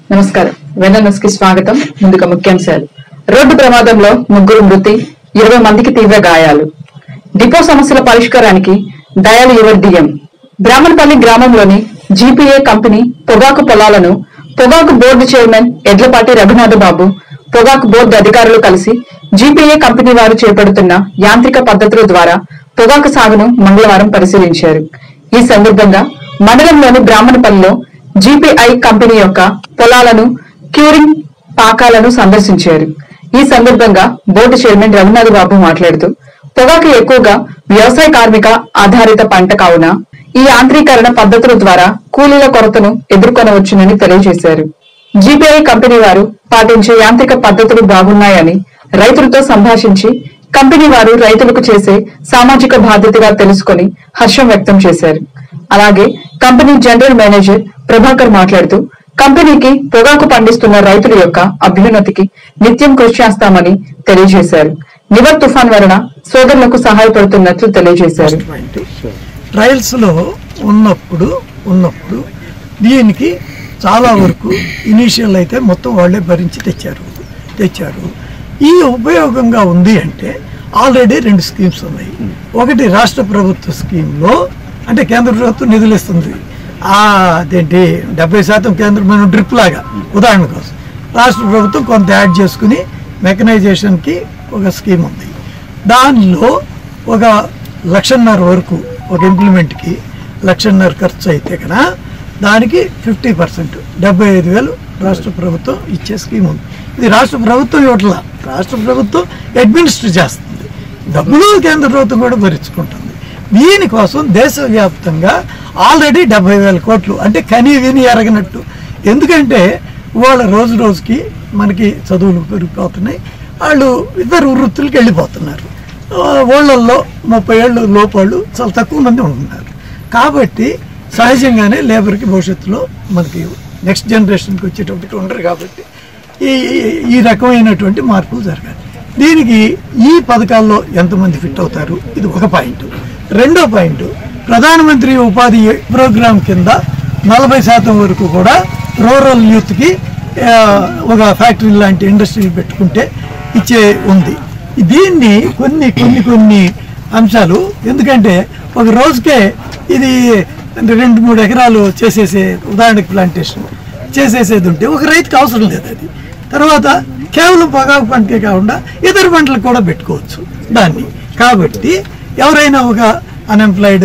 నమస్కారం వెన్న న్యూస్ కి స్వాగతం ముందుగా ముఖ్యాంశాలు రోడ్డు ప్రమాదంలో ముగ్గురు మృతి ఇరవై మందికి తీవ్ర గాయాలు డిపో సమస్యల పరిష్కారానికి దయాలు యువర్ డిఎం బ్రాహ్మణపల్లి గ్రామంలోని జీపీఏ కంపెనీ పొగాకు పొలాలను పొగాకు బోర్డు చైర్మన్ ఎడ్లపాటి రఘునాథ బాబు పొగాకు బోర్డు అధికారులు కలిసి జీపీఏ కంపెనీ వారు చేపడుతున్న యాంత్రిక పద్ధతుల ద్వారా పొగాకు సాగును మంగళవారం పరిశీలించారు ఈ సందర్భంగా మండలంలోని బ్రాహ్మణపల్లిలో జీపీఐ కంపెనీ యొక్క పొలాలను క్యూరింగ్ పాకాలను సందర్శించారు ఈ సందర్భంగా బోర్డు చైర్మన్ రఘునాథ్ బాబు మాట్లాడుతూ పొగాకు ఎక్కువగా వ్యవసాయ కార్మిక ఆధారిత పంట కావున ఈ యాంత్రీకరణ పద్ధతుల ద్వారా కూలీల కొరతను ఎదుర్కొనవచ్చునని తెలియజేశారు జీపీఐ కంపెనీ వారు పాటించే యాంత్రిక పద్ధతులు బాగున్నాయని రైతులతో సంభాషించి కంపెనీ వారు రైతులకు చేసే సామాజిక బాధ్యతగా తెలుసుకొని హర్షం వ్యక్తం చేశారు అలాగే కంపెనీ జనరల్ మేనేజర్ ప్రభాకర్ మాట్లాడుతూ కంపెనీకి పొగాకు పండిస్తున్న రైతుల యొక్క అభ్యున్నతికి నిత్యం కృషి చేస్తామని తెలియజేశారు నివర్ తుఫాన్ వలన సోదరులకు సహాయపడుతున్నట్లు తెలియజేశారు పాయింట్ ట్రయల్స్ లో ఉన్నప్పుడు ఉన్నప్పుడు దీనికి చాలా వరకు ఇనీషియల్ అయితే మొత్తం వాళ్ళే భరించి తెచ్చారు తెచ్చారు ఈ ఉపయోగంగా ఉంది అంటే ఆల్రెడీ రెండు స్కీమ్స్ ఉన్నాయి ఒకటి రాష్ట్ర ప్రభుత్వ స్కీమ్లో అంటే కేంద్ర ప్రభుత్వం నిధులు ఇస్తుంది ఆ అదేంటి డెబ్బై శాతం కేంద్రమైన డ్రిప్ లాగా ఉదాహరణ కోసం రాష్ట్ర ప్రభుత్వం కొంత యాడ్ చేసుకుని మెకనైజేషన్కి ఒక స్కీమ్ ఉంది దానిలో ఒక లక్షన్నర వరకు ఒక ఇంప్లిమెంట్కి లక్షన్నర ఖర్చు అయితే కన్నా దానికి ఫిఫ్టీ పర్సెంట్ డెబ్బై ఐదు వేలు రాష్ట్ర ప్రభుత్వం ఇచ్చే స్కీమ్ ఉంది ఇది రాష్ట్ర ప్రభుత్వం ఇవ్వట్లా రాష్ట్ర ప్రభుత్వం అడ్మినిస్టర్ చేస్తుంది డబ్బులు కేంద్ర ప్రభుత్వం కూడా భరించుకుంటుంది దీనికోసం దేశవ్యాప్తంగా ఆల్రెడీ డెబ్బై వేల కోట్లు అంటే కనీ విని ఎరగనట్టు ఎందుకంటే వాళ్ళ రోజు రోజుకి మనకి చదువులు పెరిగిపోతున్నాయి వాళ్ళు ఇద్దరు వృత్తులకి వెళ్ళిపోతున్నారు ఆ, ఊళ్ళల్లో ముప్పై ఏళ్ళు లోపాళ్ళు చాలా తక్కువ మంది ఉంటున్నారు కాబట్టి సహజంగానే లేబర్కి భవిష్యత్తులో మనకి నెక్స్ట్ జనరేషన్కి వచ్చేటప్పటికి ఉండరు కాబట్టి ఈ ఈ- ఈ రకమైనటువంటి మార్పులు జరగాలి దీనికి ఈ పథకాల్లో ఎంతమంది ఫిట్ అవుతారు ఇది ఒక పాయింట్ రెండో పాయింట్ ప్రధానమంత్రి ఉపాధి ప్రోగ్రాం కింద నలభై శాతం వరకు కూడా రూరల్ యూత్కి ఆ, ఒక ఫ్యాక్టరీ లాంటి ఇండస్ట్రీలు పెట్టుకుంటే ఇచ్చే ఉంది దీన్ని కొన్ని కొన్ని కొన్ని అంశాలు ఎందుకంటే ఒక రోజుకే ఇది రెండు మూడు ఎకరాలు చేసేసే ఉదాహరణకి ప్లాంటేషన్ చేసేసేది ఉంటే ఒక రైతుకి అవసరం లేదు అది తర్వాత కేవలం పొగాకు పంటకే కాకుండా ఇతర పంటలకు కూడా పెట్టుకోవచ్చు దాన్ని కాబట్టి ఎవరైనా ఒక అన్ఎంప్లాయిడ్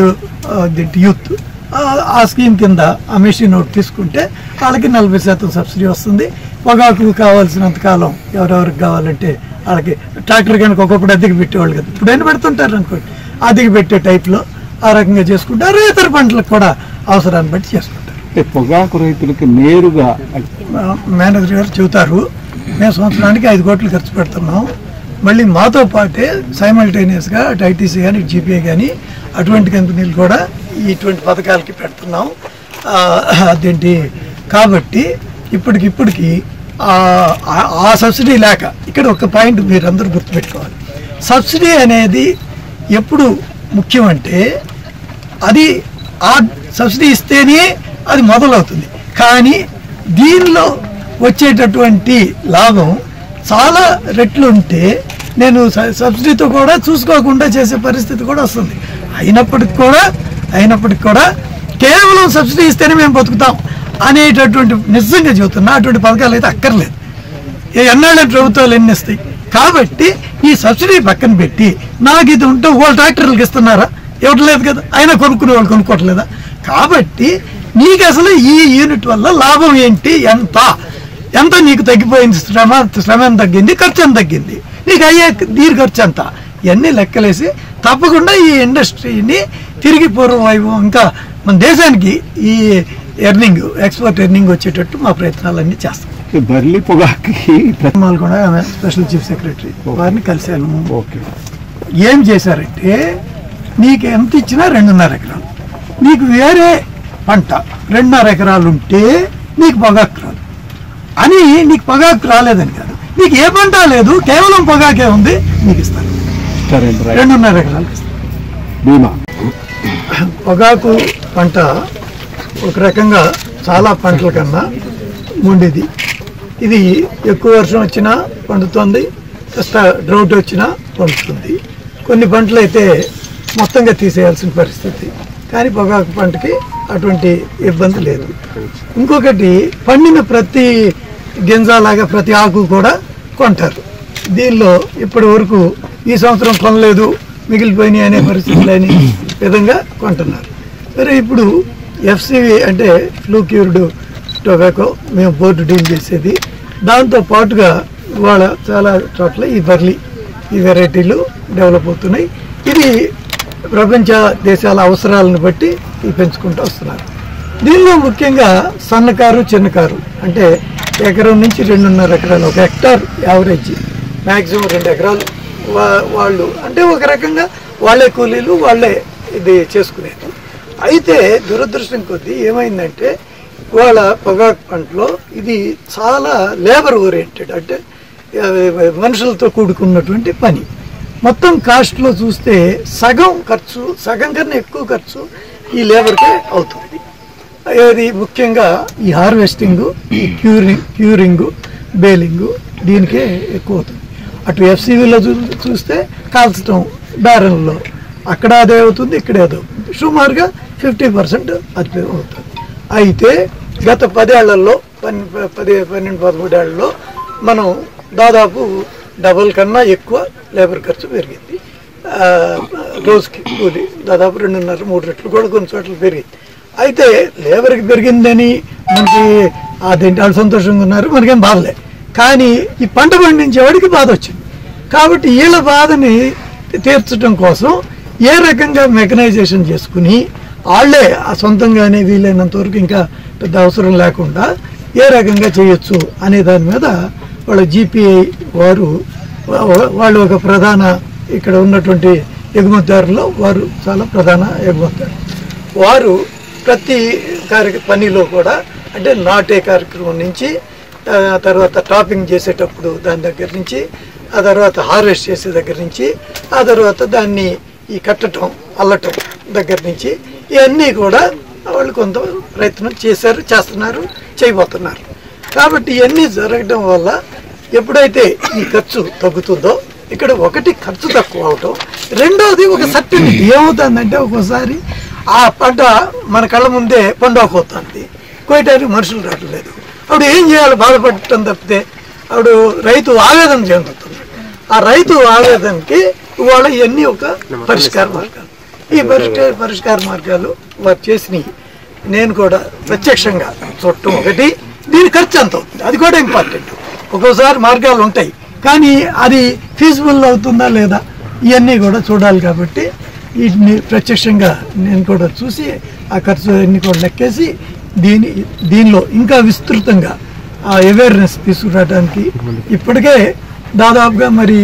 యూత్ ఆ స్కీమ్ కింద ఆ మెషిన్ ఒకటి తీసుకుంటే వాళ్ళకి నలభై శాతం సబ్సిడీ వస్తుంది పొగాకు కావాల్సినంత కాలం ఎవరెవరికి కావాలంటే వాళ్ళకి ట్రాక్టర్ కనుక ఒకప్పుడు అద్దెకి పెట్టేవాళ్ళు కదా ఇప్పుడైనా పెడుతుంటారు అనుకోండి అద్దెకి పెట్టే టైప్లో ఆ రకంగా చేసుకుంటారు ఇతర పంటలకు కూడా అవసరాన్ని బట్టి చేసుకుంటారు అంటే పొగాకు రైతులకి నేరుగా మా- మేనేజర్ గారు చెబుతారు మేము సంవత్సరానికి ఐదు కోట్లు ఖర్చు పెడుతున్నాం మళ్ళీ మాతో పాటే సైమల్టేనియస్గా అటు ఐటీసీ కానీ ఇటు జీపీఏ కానీ అటువంటి కంపెనీలు కూడా ఇటువంటి పథకాలకి పెడుతున్నాం ఆ, అదేంటి కాబట్టి ఇప్పటికిప్పటికి ఆ- ఆ- ఆ సబ్సిడీ లేక ఇక్కడ ఒక పాయింట్ మీరు అందరూ గుర్తుపెట్టుకోవాలి సబ్సిడీ అనేది ఎప్పుడు ముఖ్యం అంటే అది ఆ సబ్సిడీ ఇస్తేనే అది మొదలవుతుంది కానీ దీనిలో వచ్చేటటువంటి లాభం చాలా రెట్లు ఉంటే నేను స- సబ్సిడీతో కూడా చూసుకోకుండా చేసే పరిస్థితి కూడా వస్తుంది అయినప్పటికి కూడా అయినప్పటికి కూడా కేవలం సబ్సిడీ ఇస్తేనే మేము బతుకుతాం అనేటటువంటి నిజంగా చెబుతున్నా అటువంటి పథకాలు అయితే అక్కర్లేదు ఏ ఎన్నాళ్ళ ప్రభుత్వాలు ఎన్ని ఇస్తాయి కాబట్టి ఈ సబ్సిడీ పక్కన పెట్టి నాకు ఇది ఉంటే వాళ్ళు ట్రాక్టర్లకు ఇస్తున్నారా ఇవ్వట్లేదు కదా అయినా కొనుక్కునే వాళ్ళు కొనుక్కోవట్లేదా కాబట్టి నీకు అసలు ఈ యూనిట్ వల్ల లాభం ఏంటి ఎంత ఎంత నీకు తగ్గిపోయింది శ్రమ శ్రమ ఎంత తగ్గింది ఖర్చు ఎంత తగ్గింది నీకు అయ్యే దీని ఖర్చు ఎంత ఇవన్నీ లెక్కలేసి తప్పకుండా ఈ ఇండస్ట్రీని తిరిగి పూర్వ వైభవం ఇంకా మన దేశానికి ఈ ఎర్నింగ్ ఎక్స్పోర్ట్ ఎర్నింగ్ వచ్చేటట్టు మా ప్రయత్నాలన్నీ చేస్తాం బర్లీ పొగాకి ప్రతి- వాళ్ళు కూడా ఆమె స్పెషల్ చీఫ్ సెక్రటరీ వారిని కలిశాను ఓకే ఏం చేశారంటే నీకు ఎంత ఇచ్చినా రెండున్నర ఎకరాలు నీకు వేరే పంట రెండున్నర ఎకరాలు ఉంటే నీకు పొగాకు రాదు అని నీకు పొగాకు రాలేదని కాదు నీకు ఏ పంట లేదు కేవలం పొగాకే ఉంది నీకు ఇస్తాను కరెంట్ రైట్ రెండున్నర ఎకరాలకు ఇస్తాను బీమా పొగాకు పంట ఒక రకంగా చాలా పంటల కన్నా ఉండేది ఇది ఎక్కువ వర్షం వచ్చినా పండుతుంది కాస్త డ్రౌట్ వచ్చినా పండుతుంది కొన్ని పంటలు అయితే మొత్తంగా తీసేయాల్సిన పరిస్థితి కానీ పొగాకు పంటకి అటువంటి ఇబ్బంది లేదు ఇంకొకటి పండిన ప్రతి గింజలాగా ప్రతి ఆకు కూడా కొంటారు దీనిలో ఇప్పటి వరకు ఈ సంవత్సరం కొనలేదు మిగిలిపోయినాయి అనే పరిస్థితి లేని విధంగా కొంటున్నారు మరి ఇప్పుడు ఎఫ్సివి అంటే ఫ్లూ క్యూర్డ్ టొబాకో మేము బోర్డు డీల్ చేసేది దాంతో పాటుగా ఇవాళ చాలా చోట్ల ఈ బర్లీ ఈ వెరైటీలు డెవలప్ అవుతున్నాయి ఇది ప్రపంచ దేశాల అవసరాలను బట్టి ఇవి పెంచుకుంటూ వస్తున్నారు దీనిలో ముఖ్యంగా సన్నకారు చిన్నకారు అంటే ఎకరం నుంచి రెండున్నర ఎకరాలు ఒక హెక్టార్ యావరేజ్ మ్యాక్సిమం రెండు ఎకరాలు వా- వాళ్ళు అంటే ఒక రకంగా వాళ్ళే కూలీలు వాళ్ళే ఇది చేసుకునేది అయితే దురదృష్టం కొద్దీ ఏమైందంటే వాళ్ళ పొగాకు పంటలో ఇది చాలా లేబర్ ఓరియంటెడ్ అంటే ఆ, మనుషులతో కూడుకున్నటువంటి పని మొత్తం కాస్ట్లో చూస్తే సగం ఖర్చు సగం కన్నా ఎక్కువ ఖర్చు ఈ లేబర్కే అవుతుంది అది ముఖ్యంగా ఈ హార్వెస్టింగ్ ఈ క్యూరింగ్ క్యూరింగ్ బేలింగ్ దీనికే ఎక్కువ అవుతుంది అటు ఎఫ్సీవీలో చూ చూస్తే కాల్చడం బ్యారెల్లో అక్కడ అదే అవుతుంది ఇక్కడ అదే అవుతుంది సుమారుగా ఫిఫ్టీ పర్సెంట్ అది అవుతుంది అయితే గత పదేళ్లలో పన్ పది పన్నెండు పదమూడేళ్లలో మనం దాదాపు డబుల్ కన్నా ఎక్కువ లేబర్ ఖర్చు పెరిగింది ఆ, రోజుకి కూలి దాదాపు రెండున్నర మూడు రెట్లు కూడా కొన్ని చోట్ల పెరిగింది అయితే లేబర్కి పెరిగిందని మనకి అదేంటి వాళ్ళు సంతోషంగా ఉన్నారు మనకేం బాధలే కానీ ఈ పంట పండించేవాడికి బాధ వచ్చింది కాబట్టి వీళ్ళ బాధని తీర్చడం కోసం ఏ రకంగా మెకనైజేషన్ చేసుకుని వాళ్ళే ఆ సొంతంగానే వీలైనంత వరకు ఇంకా పెద్ద అవసరం లేకుండా ఏ రకంగా చేయొచ్చు అనే దాని మీద వాళ్ళ జీపీఐ వారు వా- వాళ్ళు ఒక ప్రధాన ఇక్కడ ఉన్నటువంటి ఎగుమతిదారులో వారు చాలా ప్రధాన ఎగుమతిదారు వారు ప్రతి కార్య పనిలో కూడా అంటే నాటే కార్యక్రమం నుంచి ఆ తర్వాత టాపింగ్ చేసేటప్పుడు దాని దగ్గర నుంచి ఆ తర్వాత హార్వెస్ట్ చేసే దగ్గర నుంచి ఆ తర్వాత దాన్ని ఈ కట్టడం అల్లటం దగ్గర నుంచి ఇవన్నీ కూడా వాళ్ళు కొంత ప్రయత్నం చేశారు చేస్తున్నారు చేయబోతున్నారు కాబట్టి ఇవన్నీ జరగడం వల్ల ఎప్పుడైతే ఈ ఖర్చు తగ్గుతుందో ఇక్కడ ఒకటి ఖర్చు తక్కువ అవటం రెండోది ఒక సర్టిఫికెట్ ఏమవుతుందంటే ఒక్కోసారి ఆ పంట మన కళ్ళ ముందే పండుగపోతుంది కోయటానికి మనుషులు రావట్లేదు అప్పుడు ఏం చేయాలి బాధపడటం తప్పితే అప్పుడు రైతు ఆవేదన చెందుతుంది ఆ రైతు ఆవేదనకి ఇవాళ ఇవన్నీ ఒక పరిష్కార మార్గాలు ఈ పరిష్కార పరిష్కార మార్గాలు వారు చేసినవి నేను కూడా ప్రత్యక్షంగా చూడటం ఒకటి దీని ఖర్చు ఎంత అవుతుంది అది కూడా ఇంపార్టెంట్ ఒక్కోసారి మార్గాలు ఉంటాయి కానీ అది ఫీజిబుల్ అవుతుందా లేదా ఇవన్నీ కూడా చూడాలి కాబట్టి వీటిని ప్రత్యక్షంగా నేను కూడా చూసి ఆ ఖర్చు అన్ని కూడా లెక్కేసి దీని దీనిలో ఇంకా విస్తృతంగా ఆ అవేర్నెస్ తీసుకురావడానికి ఇప్పటికే దాదాపుగా మరి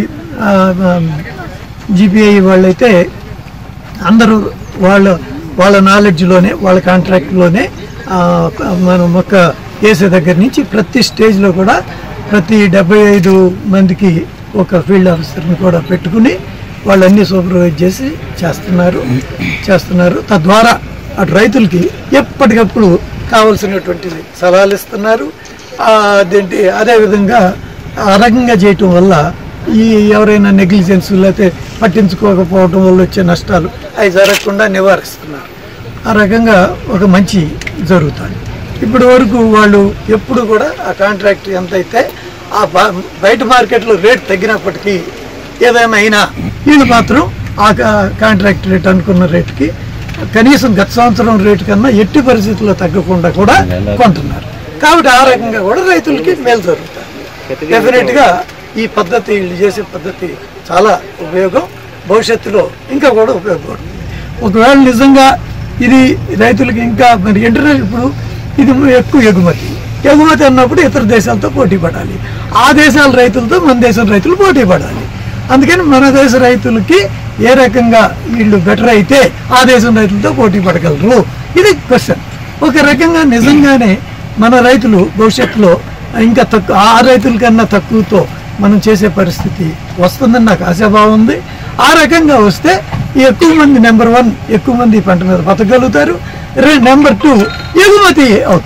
జీపీఐ వాళ్ళైతే అందరూ వాళ్ళ వాళ్ళ నాలెడ్జ్లోనే వాళ్ళ కాంట్రాక్ట్లోనే మనం మొక్క వేసే దగ్గర నుంచి ప్రతి స్టేజ్లో కూడా ప్రతి డెబ్బై ఐదు మందికి ఒక ఫీల్డ్ ఆఫీసర్ని కూడా పెట్టుకుని వాళ్ళన్నీ సూపర్వైజ్ చేసి చేస్తున్నారు చేస్తున్నారు తద్వారా అటు రైతులకి ఎప్పటికప్పుడు కావలసినటువంటి సలహాలు ఇస్తున్నారు ఆ, అదేంటి అదేవిధంగా ఆ రకంగా చేయటం వల్ల ఈ ఎవరైనా నెగ్లిజెన్స్ లేకపోతే పట్టించుకోకపోవటం వల్ల వచ్చే నష్టాలు అవి జరగకుండా నివారిస్తున్నారు ఆ రకంగా ఒక మంచి జరుగుతుంది ఇప్పటి వరకు వాళ్ళు ఎప్పుడు కూడా ఆ కాంట్రాక్ట్ ఎంత అయితే ఆ బా- బయట మార్కెట్లో రేట్ తగ్గినప్పటికీ ఏదైనా అయినా వీళ్ళు మాత్రం ఆ కా- కాంట్రాక్ట్ రేట్ అనుకున్న రేటుకి కనీసం గత సంవత్సరం రేటు కన్నా ఎట్టి పరిస్థితుల్లో తగ్గకుండా కూడా కొంటున్నారు కాబట్టి ఆ రకంగా కూడా రైతులకి మేలు జరుగుతుంది డెఫినెట్ గా ఈ పద్ధతి వీళ్ళు చేసే పద్ధతి చాలా ఉపయోగం భవిష్యత్తులో ఇంకా కూడా ఉపయోగపడుతుంది ఒకవేళ నిజంగా ఇది రైతులకి ఇంకా మరి ఇంటర్నెట్ ఇప్పుడు ఇది ఎక్కువ ఎగుమతి ఎగుమతి అన్నప్పుడు ఇతర దేశాలతో పోటీ పడాలి ఆ దేశాల రైతులతో మన దేశం రైతులు పోటీ పడాలి అందుకని మన దేశ రైతులకి ఏ రకంగా వీళ్ళు బెటర్ అయితే ఆ దేశం రైతులతో పోటీ పడగలరు ఇది క్వశ్చన్ ఒక రకంగా నిజంగానే మన రైతులు భవిష్యత్తులో ఇంకా తక్కువ ఆ రైతుల కన్నా తక్కువతో మనం చేసే పరిస్థితి వస్తుందని నాకు ఆశాభావం ఉంది ఆ రకంగా వస్తే ఈ ఎక్కువ మంది నెంబర్ వన్ ఎక్కువ మంది ఈ పంట మీద బతకగలుగుతారు నెంబర్ టూ ఎగుమతి అవుతుంది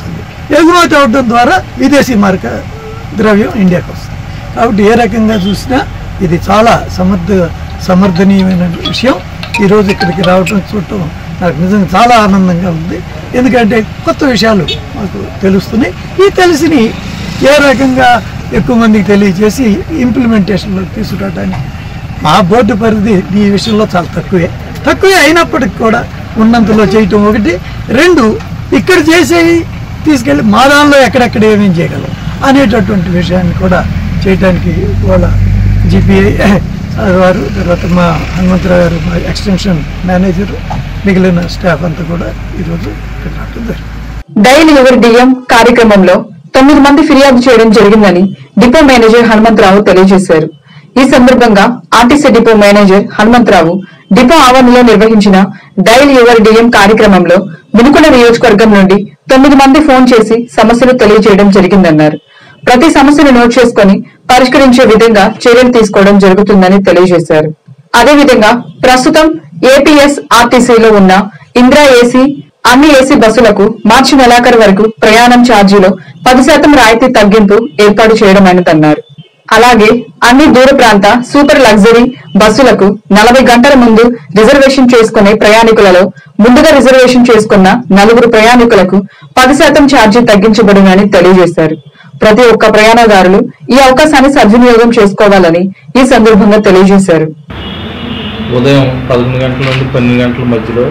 ఎగుమతి అవడం ద్వారా విదేశీ మార్క ద్రవ్యం ఇండియాకి వస్తుంది కాబట్టి ఏ రకంగా చూసినా ఇది చాలా సమర్థ సమర్థనీయమైన విషయం ఈరోజు ఇక్కడికి రావటం చూడటం నాకు నిజంగా చాలా ఆనందంగా ఉంది ఎందుకంటే కొత్త విషయాలు మాకు తెలుస్తున్నాయి ఈ తెలిసిని ఏ రకంగా ఎక్కువ మందికి తెలియజేసి ఇంప్లిమెంటేషన్లో తీసుకురావడానికి మా బోర్డు పరిధి ఈ విషయంలో చాలా తక్కువే తక్కువే అయినప్పటికి కూడా ఉన్నంతలో చేయటం ఒకటి రెండు ఇక్కడ చేసేవి తీసుకెళ్ళి మా దానిలో ఎక్కడెక్కడ ఏమేం చేయగలం అనేటటువంటి విషయాన్ని కూడా చేయడానికి వాళ్ళ జిపిఐ వారు తర్వాత మా హనుమంతరావు గారు మా ఎక్స్టెన్షన్ మేనేజర్ మిగిలిన స్టాఫ్ అంతా కూడా ఈరోజు ఇక్కడ రావడం జరిగింది డైలీ యువర్ డిఎం కార్యక్రమంలో తొమ్మిది మంది ఫిర్యాదు చేయడం జరిగిందని డిపో మేనేజర్ హనుమంతరావు తెలియజేశారు ఈ సందర్భంగా RTC depot manager Hanumantharao depot ఆవరణలో నిర్వహించిన డైల్ యువర్ డిఎం కార్యక్రమంలో వినుకొండ నియోజకవర్గం నుండి తొమ్మిది మంది ఫోన్ చేసి సమస్యలు తెలియజేయడం జరిగిందన్నారు ప్రతి సమస్యను నోట్ చేసుకుని పరిష్కరించే విధంగా చర్యలు తీసుకోవడం జరుగుతుందని తెలియజేశారు అదేవిధంగా ప్రస్తుతం ఏపీఎస్ ఆర్టీసీలో ఉన్న ఇందిరా ఏసీ అన్ని ఏసీ బస్సులకు మార్చి నెలాఖరు వరకు ప్రయాణం ఛార్జీలో పది శాతం రాయితీ తగ్గింపు ఏర్పాటు చేయడమైనదన్నారు అలాగే అన్ని దూర ప్రాంత సూపర్ లగ్జరీ బస్సులకు నలభై గంటల ముందు రిజర్వేషన్ చేసుకునే ప్రయాణికులలో ముందుగా రిజర్వేషన్ చేసుకున్న నలుగురు ప్రయాణికులకు పది శాతం ఛార్జీ తగ్గించబడునని తెలియజేశారు ప్రతి ఒక్క ప్రయాణదారులు ఈ అవకాశాన్ని సద్వినియోగం చేసుకోవాలని ఈ సందర్భంగా తెలియజేశారు ఉదయం పదకొండు గంటల నుండి పన్నెండు గంటల మధ్యలో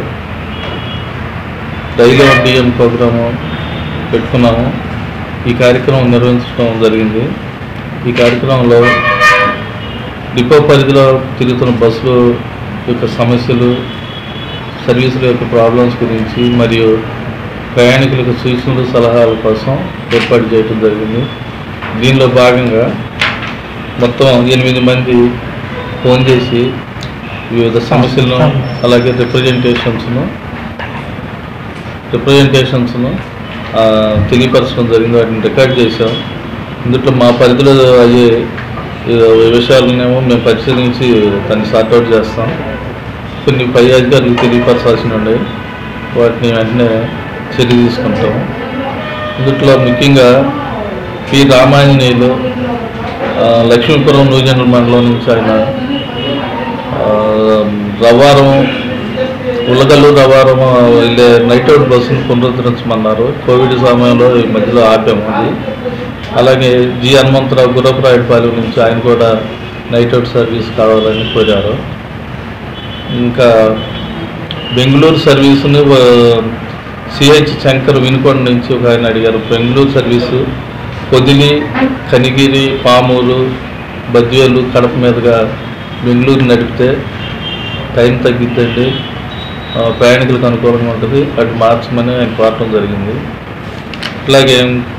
డైలీ డిఎం ప్రోగ్రాము పెట్టుకున్నాము ఈ కార్యక్రమం నిర్వహించడం జరిగింది ఈ కార్యక్రమంలో డిపో పరిధిలో తిరుగుతున్న బస్సులు యొక్క సమస్యలు సర్వీసుల యొక్క ప్రాబ్లమ్స్ గురించి మరియు ప్రయాణికులకు సూచనలు సలహాల కోసం ఏర్పాటు చేయడం జరిగింది దీనిలో భాగంగా మొత్తం ఎనిమిది మంది ఫోన్ చేసి వివిధ సమస్యలను అలాగే రిప్రజెంటేషన్స్ను రిప్రజెంటేషన్స్ను ఆ, తెలియపరచడం జరిగింది వాటిని రికార్డ్ చేశాం ఇందులో మా పరిధిలో అయ్యే ఈ విషయాలనేమో మేము పరిశీలించి దాన్ని సార్ట్అవుట్ చేస్తాం కొన్ని పై అధికారులకు తెలియపరచాల్సి ఉన్నాయి వాటిని వెంటనే చర్య తీసుకుంటాము ఇందులో ముఖ్యంగా పి రామాంజనేయులు ఆ, లక్ష్మీపురం న్యూజనరల్ మండలం నుంచి ఆయన ఆ, రవ్వారం ఉల్లగల్లు రవ్వారం వెళ్ళే నైట్ అవుట్ బస్సును పునరుద్ధరించమన్నారు కోవిడ్ సమయంలో ఈ మధ్యలో ఆపాము అది అలాగే జి హనుమంతరావు గురపరాయుడుపాలెం నుంచి ఆయన కూడా నైట్ అవుట్ సర్వీస్ కావాలని కోరారు ఇంకా బెంగళూరు సర్వీసుని సిహెచ్ శంకర్ వినుకొండ నుంచి ఒక ఆయన అడిగారు బెంగళూరు సర్వీసు పొదిలి కనిగిరి పామూరు బద్వేలు కడప మీదుగా బెంగళూరు నడిపితే టైం తగ్గిద్దండి ఆ, ప్రయాణికులకు అనుకూలంగా ఉంటుంది అటు మార్చమని ఆయన కోరటం జరిగింది అలాగే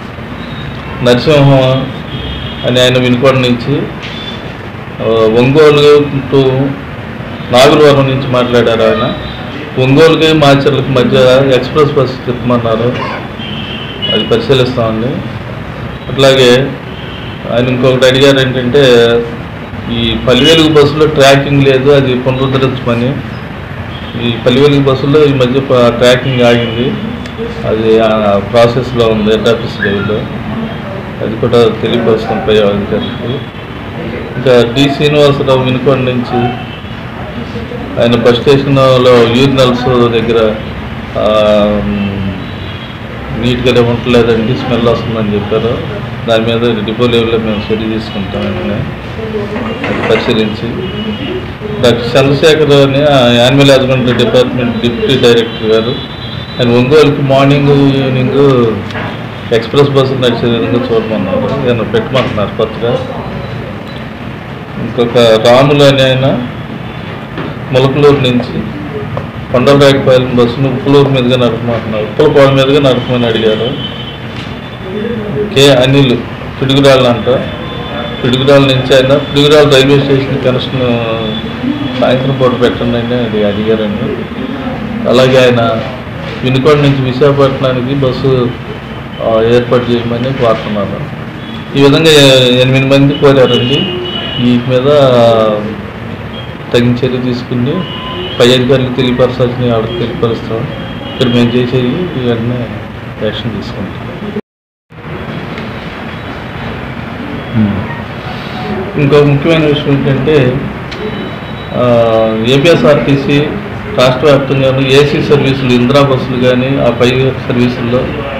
నరసింహం అని ఆయన వినుకొండ నుంచి ఆ, ఒంగోలు టు నాగులవరం నుంచి మాట్లాడారు ఆయన ఒంగోలుకి మాచర్లకు మధ్య ఎక్స్ప్రెస్ బస్సు తిప్పమన్నారు అది పరిశీలిస్తామండి అట్లాగే ఆయన ఇంకొకటి అడిగారు ఏంటంటే ఈ పల్లివేలుగు బస్సులో ట్రాకింగ్ లేదు అది పునరుద్ధరించమని ఈ పల్లివేలుగు బస్సులో ఈ మధ్య ప- ట్రాకింగ్ ఆగింది అది ఆ ప్రాసెస్లో ఉంది హెడ్ ఆఫీస్ లెవెల్లో అది కూడా తెలియపరుస్తాం పై అధికారులకు ఇంకా డి శ్రీనివాసరావు వినుకొండ నుంచి ఆయన బస్ స్టేషన్లో యూరినల్స్ దగ్గర ఆ, నీట్గా ఉండలేదండి స్మెల్ వస్తుందని చెప్పారు దాని మీద డిపో లెవెల్లో మేము చర్య తీసుకుంటాం వెంటనే అది పరిశీలించి డాక్టర్ చంద్రశేఖర్ అని animal husbandry department deputy director garu ఆయన ఒంగోలుకి మార్నింగ్ ఈవినింగ్ ఎక్స్ప్రెస్ బస్సు నడిచే విధంగా చూడమన్నారు ఏమైనా పెట్టమంటున్నారు కొత్తగా ఇంకొక రాములు అని ఆయన ములకలూరు నుంచి కొండలరాయకపాలెం బస్సును ఉప్పులూరు మీదుగా నడపమంటున్నారు ఉప్పలపాడు మీదుగా నడపమని అడిగారు కే అనిల్ పిడుగురాళ్ళు అంట పిడుగురాళ్ళ నుంచి ఆయన పిడుగురాళ్ళ రైల్వే స్టేషన్ కనెక్షన్ సాయంత్రం పూట పెట్టండి అని అది అడిగారండి అలాగే ఆయన వినుకొండ నుంచి విశాఖపట్నానికి బస్సు ఆ, ఏర్పాటు చేయమని కోరుతున్నారు ఈ విధంగా ఎ- ఎనిమిది మంది కోరారండి వీటి మీద తగిన చర్య తీసుకుని పై అధికారులకు తెలియపరచాల్సిన వాళ్ళకి తెలియపరుస్తాం ఇక్కడ మేము చేసేవి ఇవన్నీ యాక్షన్ తీసుకుంటాం ఇంకో ముఖ్యమైన విషయం ఏంటంటే ఆ, ఏపీఎస్ఆర్టీసీ రాష్ట్ర వ్యాప్తంగాను ఏసీ సర్వీసులు ఇందిరా బస్సులు కానీ ఆ పై సర్వీసుల్లో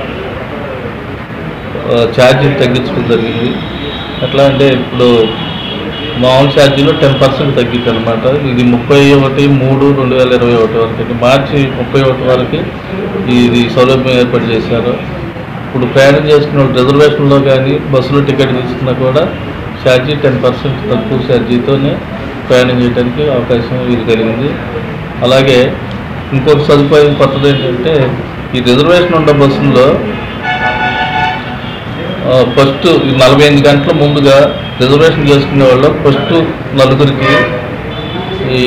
ఆ, ఛార్జీలు తగ్గించడం జరిగింది ఎట్లా అంటే ఇప్పుడు మామూలు ఛార్జీలో టెన్ పర్సెంట్ తగ్గింది అనమాట ఇది ముప్పై ఒకటి మూడు రెండు వేల ఇరవై ఒకటి వరకు అంటే మార్చి ముప్పై ఒకటి వరకు ఇది సౌలభ్యం ఏర్పాటు చేశారు ఇప్పుడు ప్రయాణం చేసుకున్న వాళ్ళు రిజర్వేషన్లో కానీ బస్సులో టికెట్ తీసుకున్నా కూడా ఛార్జీ టెన్ పర్సెంట్ తక్కువ ఛార్జీతోనే ప్రయాణం చేయడానికి అవకాశం ఇది కలిగింది అలాగే ఇంకొక సదుపాయం కొత్తది ఏంటంటే ఈ రిజర్వేషన్ ఉన్న బస్సుల్లో ఫస్ట్ నలభై ఎనిమిది గంటల ముందుగా రిజర్వేషన్ చేసుకునే వాళ్ళు ఫస్ట్ నలుగురికి ఈ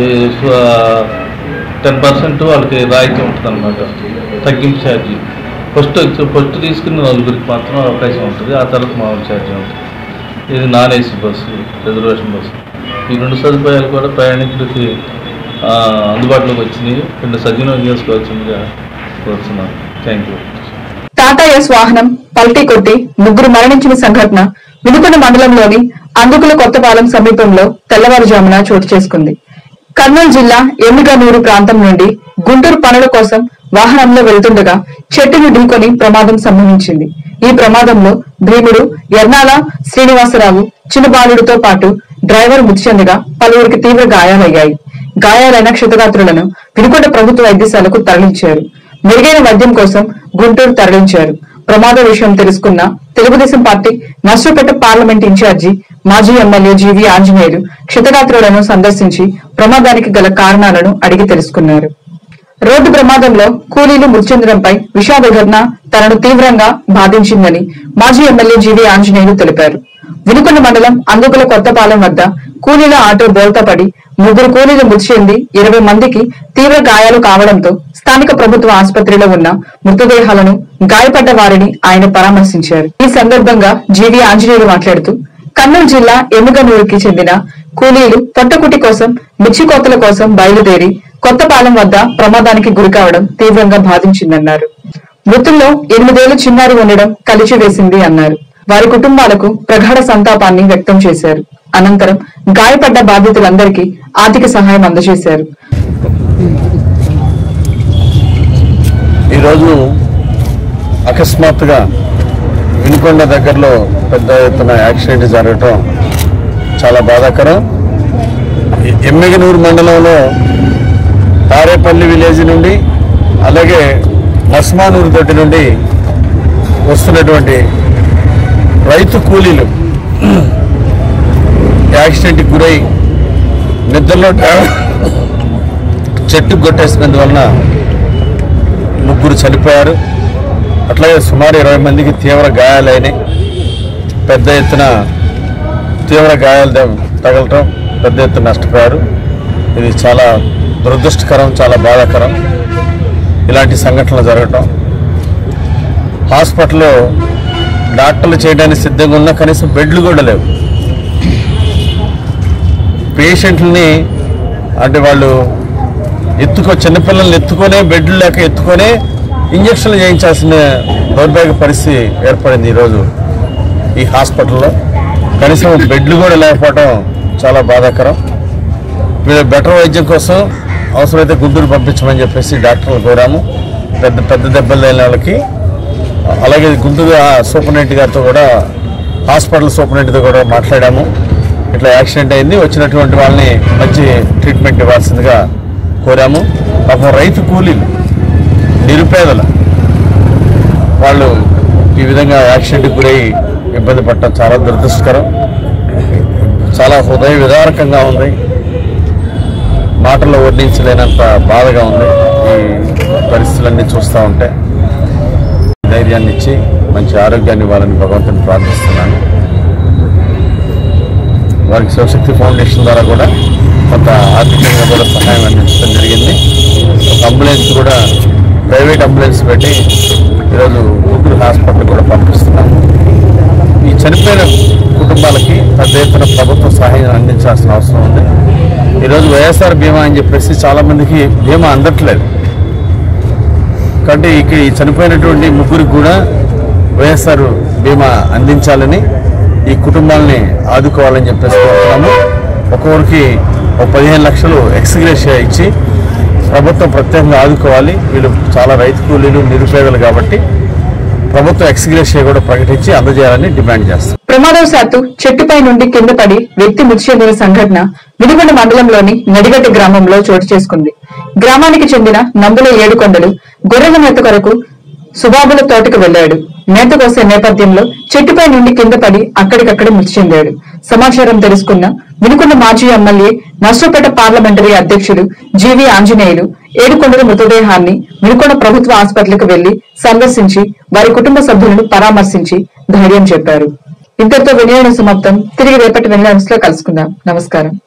టెన్ పర్సెంట్ వాళ్ళకి రాయితీ ఉంటుంది అనమాట తగ్గింపు ఛార్జీ ఫస్ట్ ఫస్ట్ తీసుకున్న నలుగురికి మాత్రం అవకాశం ఉంటుంది ఆ తర్వాత మామూలు ఛార్జీ ఉంటుంది ఇది non AC bus reservation bus ఈ రెండు సదుపాయాలు కూడా ప్రయాణికులకి ఆ, అందుబాటులోకి వచ్చినాయి రెండు సద్వినియోగం చేసుకోవాల్సిందిగా కోరుతున్నాను థ్యాంక్ యూ టాటా ఎస్ వాహనం పల్టీ కొట్టి ముగ్గురు మరణించిన సంఘటన వినుకొండ మండలంలోని అందుకుల కొత్తపాలెం సమీపంలో తెల్లవారుజామున చోటు చేసుకుంది కర్నూలు జిల్లా ఎమ్మిగనూరు ప్రాంతం నుండి గుంటూరు పనుల కోసం వాహనంలో వెళ్తుండగా చెట్టును ఢీకొని ప్రమాదం సంభవించింది ఈ ప్రమాదంలో భీముడు ఎర్నాల శ్రీనివాసరావు చిన్నబాలుడితో పాటు డ్రైవర్ మృతి చెందగా పలువురికి తీవ్ర గాయాలయ్యాయి గాయాలైన క్షతగాత్రులను వినుకొండ ప్రభుత్వ వైద్యశాలకు తరలించారు మెరుగైన వైద్యం కోసం గుంటూరు తరలించారు ప్రమాద విషయం తెలుసుకున్న Telugu Desam party Narsapeta parliament in charge మాజీ ఎమ్మెల్యే జీవి ఆంజనేయులు క్షతగాత్రులను సందర్శించి ప్రమాదానికి గల కారణాలను అడిగి తెలుసుకున్నారు రోడ్డు ప్రమాదంలో కూలీలు మృతి చెందడంపై విషాద ఘటన తనను తీవ్రంగా బాధించిందని మాజీ ఎమ్మెల్యే జీవి ఆంజనేయులు తెలిపారు వినుకొండ మండలం అందుకుల కొత్తపాలెం వద్ద కూలీల ఆటో బోల్తా పడి ముగ్గురు కూలీలు మృతి చెంది ఇరవై మందికి తీవ్ర గాయాలు కావడంతో స్థానిక ప్రభుత్వ ఆసుపత్రిలో ఉన్న మృతదేహాలను గాయపడ్డ వారిని ఆయన పరామర్శించారు ఈ సందర్భంగా జీవి ఆంజనేయులు మాట్లాడుతూ కర్నూలు జిల్లా ఎమ్మిగనూరుకి చెందిన కూలీలు పొట్టకుటి కోసం మిర్చి కోతల కోసం బయలుదేరి కొత్తపాలెం వద్ద ప్రమాదానికి గురికావడం తీవ్రంగా బాధించిందన్నారు మృతుల్లో ఎనిమిదేళ్ల చిన్నారి ఉండడం కలిచివేసింది అన్నారు వారి కుటుంబాలకు ప్రగాఢ సంతాపాన్ని వ్యక్తం చేశారు అనంతరం గాయపడ్డ బాధితులందరికీ ఆర్థిక సహాయం అందజేశారు ఈరోజు అకస్మాత్తుగా వినుకొండ దగ్గరలో పెద్ద ఎత్తున యాక్సిడెంట్ జరగటం చాలా బాధాకరం ఎ- ఎమ్మిగనూరు మండలంలో తారేపల్లి విలేజ్ నుండి అలాగే నస్మానూరు తోటి నుండి వస్తున్నటువంటి రైతు కూలీలు యాక్సిడెంట్కి గురై నిద్రలో ట్రా- చెట్టుకు కొట్టేసినందువలన ముగ్గురు చనిపోయారు అట్లాగే సుమారు ఇరవై మందికి తీవ్ర గాయాలైనాయి పెద్ద ఎత్తున తీవ్ర గాయాలు ద- తగలటం పెద్ద ఎత్తున నష్టపోయారు ఇది చాలా దురదృష్టకరం చాలా బాధాకరం ఇలాంటి సంఘటనలు జరగటం హాస్పిటల్లో డాక్టర్లు చేయడానికి సిద్ధంగా ఉన్నా కనీసం బెడ్లు కూడా లేవు పేషెంట్లని అంటే వాళ్ళు ఎత్తుకో చిన్నపిల్లల్ని ఎత్తుకొనే బెడ్లు లేక ఎత్తుకొనే ఇంజక్షన్లు చేయించాల్సిన దౌర్భాగ్య పరిస్థితి ఏర్పడింది ఈరోజు ఈ హాస్పిటల్లో కనీసం బెడ్లు కూడా లేకపోవడం చాలా బాధాకరం వీళ్ళ బెటర్ వైద్యం కోసం అవసరమైతే గుంటూరు పంపించమని చెప్పేసి డాక్టర్లు కోరాము పెద్ద పెద్ద దెబ్బలు లేని వాళ్ళకి అలాగే గుంటూరు ఆ సూపరింటెండెంట్ గారితో కూడా హాస్పిటల్ సూపరింటెండెంట్తో కూడా మాట్లాడాము ఇట్లా యాక్సిడెంట్ అయింది వచ్చినటువంటి వాళ్ళని మంచి ట్రీట్మెంట్ ఇవ్వాల్సిందిగా కోరాము పాపం రైతు కూలీలు నిరుపేదలు వాళ్ళు ఈ విధంగా యాక్సిడెంట్కి గురై ఇబ్బంది పడటం చాలా దురదృష్టకరం చాలా హృదయ విదారకంగా ఉంది మాటల్లో వర్ణించలేనంత బాధగా ఉంది ఈ పరిస్థితులన్నీ చూస్తూ ఉంటే ధైర్యాన్ని ఇచ్చి మంచి ఆరోగ్యాన్ని ఇవ్వాలని భగవంతుని ప్రార్థిస్తున్నాను వారికి శివశక్తి ఫౌండేషన్ ద్వారా కూడా కొంత ఆర్థికంగా కూడా సహాయం అందించడం జరిగింది ఒక అంబులెన్స్ కూడా ప్రైవేట్ అంబులెన్స్ పెట్టి ఈరోజు గుంటూరు హాస్పిటల్ కూడా పంపిస్తున్నాము ఈ చనిపోయిన కుటుంబాలకి పెద్ద ఎత్తున ప్రభుత్వ సహాయం అందించాల్సిన అవసరం ఉంది ఈరోజు వైఎస్ఆర్ బీమా అని చెప్పేసి చాలా మందికి బీమా అందట్లేదు కాబట్టి ఇక్కడ ఈ చనిపోయినటువంటి ముగ్గురికి కూడా వైఎస్ఆర్ బీమా అందించాలని ఈ కుటుంబాలని ఆదుకోవాలని చెప్పేసి కోరుతున్నాము ఒక్కొక్కరికి ఒక పదిహేను లక్షలు ఎక్స్గ్రేషియా ఇచ్చి ప్రభుత్వం ప్రత్యేకంగా ఆదుకోవాలి వీళ్ళు చాలా రైతు కూలీలు నిరుపేదలు కాబట్టి ప్రభుత్వం ఎక్స్గ్రేషియా కూడా ప్రకటించి అందజేయాలని డిమాండ్ చేస్తాం ప్రమాదవశాత్తు చెట్టుపై నుండి కింద పడి వ్యక్తి మృతి చెందిన సంఘటన వినుగొండ మండలంలోని నడిగడ్డ గ్రామంలో చోటు చేసుకుంది గ్రామానికి చెందిన నంబుల ఏడుకొండలు గొర్రెల మేత కొరకు సుబాబుల తోటకు వెళ్లాడు మేత కోసే నేపథ్యంలో చెట్టుపై నుండి కింద పడి అక్కడికక్కడే మృతి చెందాడు సమాచారం తెలుసుకున్న వినుకొండ మాజీ ఎమ్మెల్యే నర్సపేట పార్లమెంటరీ అధ్యక్షులు జీవి ఆంజనేయులు ఏడుకొండల మృతదేహాన్ని వినుకొండ ప్రభుత్వ ఆసుపత్రికి వెళ్లి సందర్శించి వారి కుటుంబ సభ్యులను పరామర్శించి ధైర్యం చెప్పారు ఇంతటితో వినియోగం సమాప్తం తిరిగి రేపటి వెన్నెల లో కలుసుకుందాం నమస్కారం